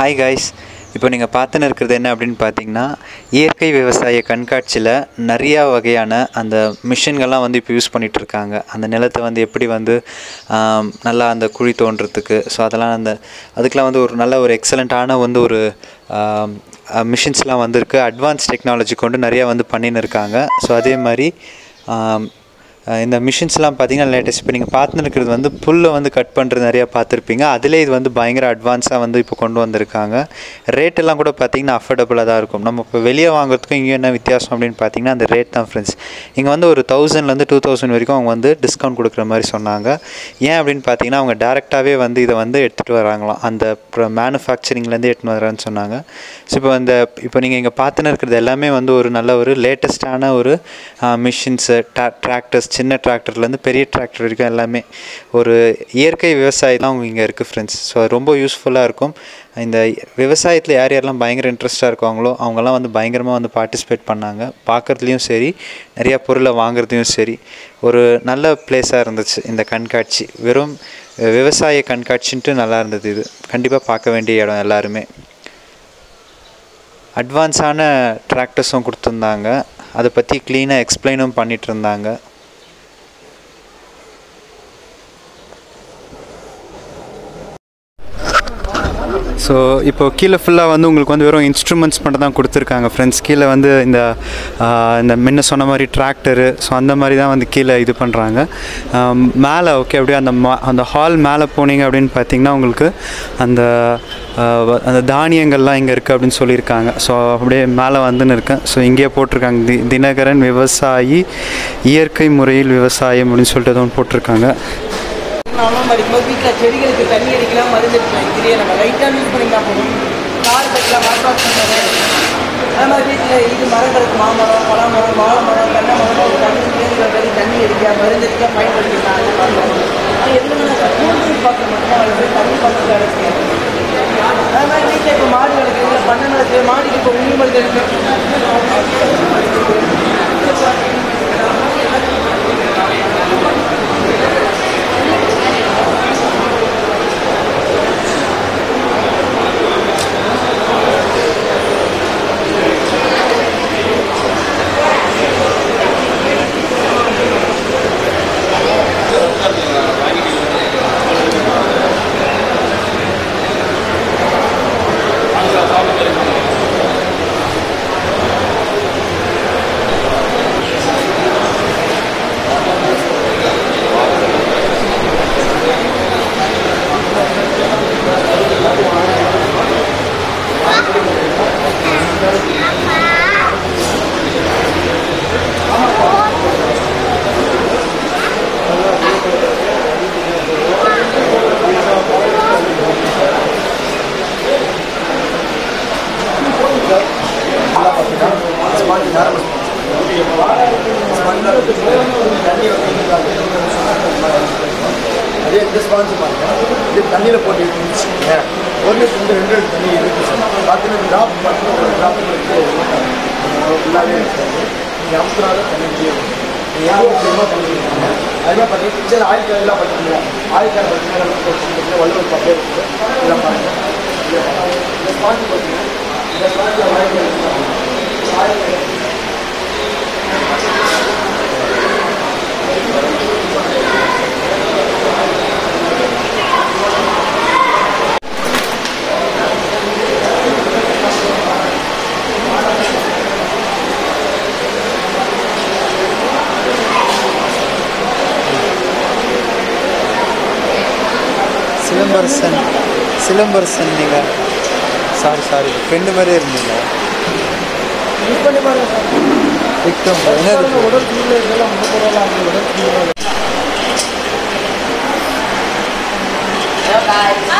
Hi guys இப்போ நீங்கள் பார்த்துன்னு இருக்கிறது என்ன அப்படின்னு பார்த்தீங்கன்னா இயற்கை விவசாய கண்காட்சியில் நிறையா வகையான அந்த மிஷின்கள்லாம் வந்து இப்போ யூஸ் பண்ணிட்டு இருக்காங்க அந்த நிலத்தை வந்து எப்படி வந்து ஆம், நல்லா அந்த குழி தோண்டுறதுக்கு ஸோ அதெல்லாம் அந்த அதுக்கெலாம் வந்து ஒரு நல்ல ஒரு எக்ஸலண்ட்டான வந்து ஒரு மிஷின்ஸ்லாம் வந்திருக்கு அட்வான்ஸ் டெக்னாலஜி கொண்டு நிறையா வந்து பண்ணின்னு இருக்காங்க ஸோ அதே மாதிரி ஆம், அஹ் இந்த மிஷின்ஸ்லாம் பார்த்தீங்கன்னா லேட்டஸ்ட் இப்போ நீங்கள் பார்த்துன்னு இருக்கிறது வந்து புல்லை வந்து கட் பண்ணுறது நிறையா பார்த்துருப்பீங்க அதிலே இது வந்து பயங்கர அட்வான்ஸாக வந்து இப்போ கொண்டு வந்திருக்காங்க ரேட் எல்லாம் கூட பார்த்தீங்கன்னா அஃபோர்டபுளாக தான் இருக்கும் நம்ம இப்போ வெளியே வாங்குறதுக்கும் இங்கே என்ன வித்தியாசம் அப்படின்னு பார்த்தீங்கன்னா அந்த ரேட் தான் ஃப்ரெண்ட்ஸ் இங்கே வந்து ஒரு தௌசண்ட்லேருந்து டூ தௌசண்ட் வரைக்கும் அவங்க வந்து டிஸ்கவுண்ட் கொடுக்குற மாதிரி சொன்னாங்க ஏன் அப்படின்னு பார்த்தீங்கன்னா அவங்க டேரெக்டாகவே வந்து இதை வந்து எடுத்துகிட்டு வராங்களாம் அந்த மேனுஃபேக்சரிங்லேருந்து எடுத்துன்னு வரான்னு சொன்னாங்க ஸோ இப்போ இந்த இப்போ நீங்கள் இங்கே பார்த்துன்னு இருக்கிறது எல்லாமே வந்து ஒரு நல்ல ஒரு லேட்டஸ்ட்டான ஒரு மிஷின்ஸு டிராக்டர்ஸ் சின்ன டிராக்டர்லேருந்து பெரிய டிராக்டர் வரைக்கும் எல்லாமே ஒரு இயற்கை விவசாயம் தான் இங்கே இருக்குது ஃப்ரெண்ட்ஸ் ஸோ அது ரொம்ப யூஸ்ஃபுல்லாக இருக்கும் இந்த விவசாயத்தில் யார் யாரெல்லாம் பயங்கர இன்ட்ரெஸ்ட்டாக இருக்காங்களோ அவங்கெல்லாம் வந்து பயங்கரமாக வந்து பார்ட்டிசிபேட் பண்ணாங்க பார்க்குறதுலையும் சரி நிறையா பொருளை வாங்குறதுலையும் சரி ஒரு நல்ல பிளேஸாக இருந்துச்சு இந்த கண்காட்சி வெறும் விவசாய கண்காட்சின்ட்டு நல்லா இருந்தது இது கண்டிப்பாக பார்க்க வேண்டிய இடம் எல்லாருமே அட்வான்ஸான டிராக்டர்ஸும் கொடுத்துருந்தாங்க அதை பற்றி க்ளீனாக எக்ஸ்பிளைனும் பண்ணிட்டு இருந்தாங்க ஸோ இப்போ கீழே ஃபுல்லாக வந்து உங்களுக்கு வந்து வெறும் இன்ஸ்ட்ருமெண்ட்ஸ் மட்டும் தான் கொடுத்துருக்காங்க ஃப்ரெண்ட்ஸ் கீழே வந்து இந்த ஆஹ், இந்த முன்ன சொன்ன மாதிரி டிராக்டரு ஸோ அந்த மாதிரி தான் வந்து கீழே இது பண்ணுறாங்க மேலே ஓகே அப்படியே அந்த மா அந்த ஹால் மேலே போனீங்க அப்படின்னு பார்த்தீங்கன்னா உங்களுக்கு அந்த ஆஹ், வ- அந்த தானியங்கள்லாம் இங்கே இருக்குது அப்படின்னு சொல்லியிருக்காங்க ஸோ அப்படியே மேலே வந்துன்னு இருக்கேன் ஸோ இங்கேயே போட்டிருக்காங்க தி தினகரன் விவசாயி இயற்கை முறையில் விவசாயம் அப்படின்னு சொல்லிட்டு எதுவும் போட்டிருக்காங்க நானும் படிக்கும்போது வீட்டில் செடிகளுக்கு தண்ணி அடிக்கலாம் மருந்து அடிக்கலாம் இதுலேயே நம்ம லைட்டாக யூஸ் பண்ணிக்கலாம் போதும் கார் கட்டலாம் மரப்பாக்கு பண்ணுறது அது மாதிரி வீட்டில் இது மரங்களுக்கு மாமரம் பலாமரம் வாழை மரம் தென்னை மரம் ஒரு தண்ணி வேணுங்கிறது தண்ணி அடிக்க மருந்து அடிக்க பயன்படுத்திக்கலாம் அது பார்க்கலாம் அது எதுவுமே கூடுதல் பார்க்க மட்டும் அதில் தண்ணி பார்க்க அடைச்சி அது மாதிரி வீட்டில் இப்போ மாடு வளர்க்குறது இல்லை பண்ணை வளர்க்குறது மாடிக்கு இப்போ உண்ணி மருந்து அடிக்க அதே இந்த ஸ்பாஞ்சு பாருங்க இது தண்ணியில் போட்டு இருந்துச்சுங்க ஒரு லிட்டர் வந்து ரெண்டு லிட்டர் தண்ணி இருக்கு சார் பார்த்தீங்கன்னா ட்ராப் பார்த்தீங்கன்னா ஒரு ட்ராப் ஃபுல்லாகவே இருக்காது நீங்கள் அமுத்துனாலும் தண்ணி கீழே வரும். நீங்கள் எவ்வளோ அதிகமாக பண்ணிருக்கீங்க அதுமாதிரி பார்த்தீங்கன்னா சரி ஆயில் கலர்லாம் பார்த்தீங்களா ஆயில் கலர் பார்த்தீங்கன்னா வள்ளுவர் பட்டே இருக்குது இதெல்லாம் பாருங்க இதை பாருங்க. இந்த ஸ்பாஞ்சு பார்த்தீங்கன்னா இந்த sponge oil colour oil colour Silambarasan Silambarasan நீங்கள் சாரி சாரி ஃப்ரெண்டு மாதிரியே இருந்தீங்க யூஸ் பண்ணி பாருங்க சார் விக்ரம் என்ன இருக்கு உடல் சூழ்நிலை இதெல்லாம் ரொம்ப பொருளாக இருக்குது உடல் சூழ்நிலை Hello guys.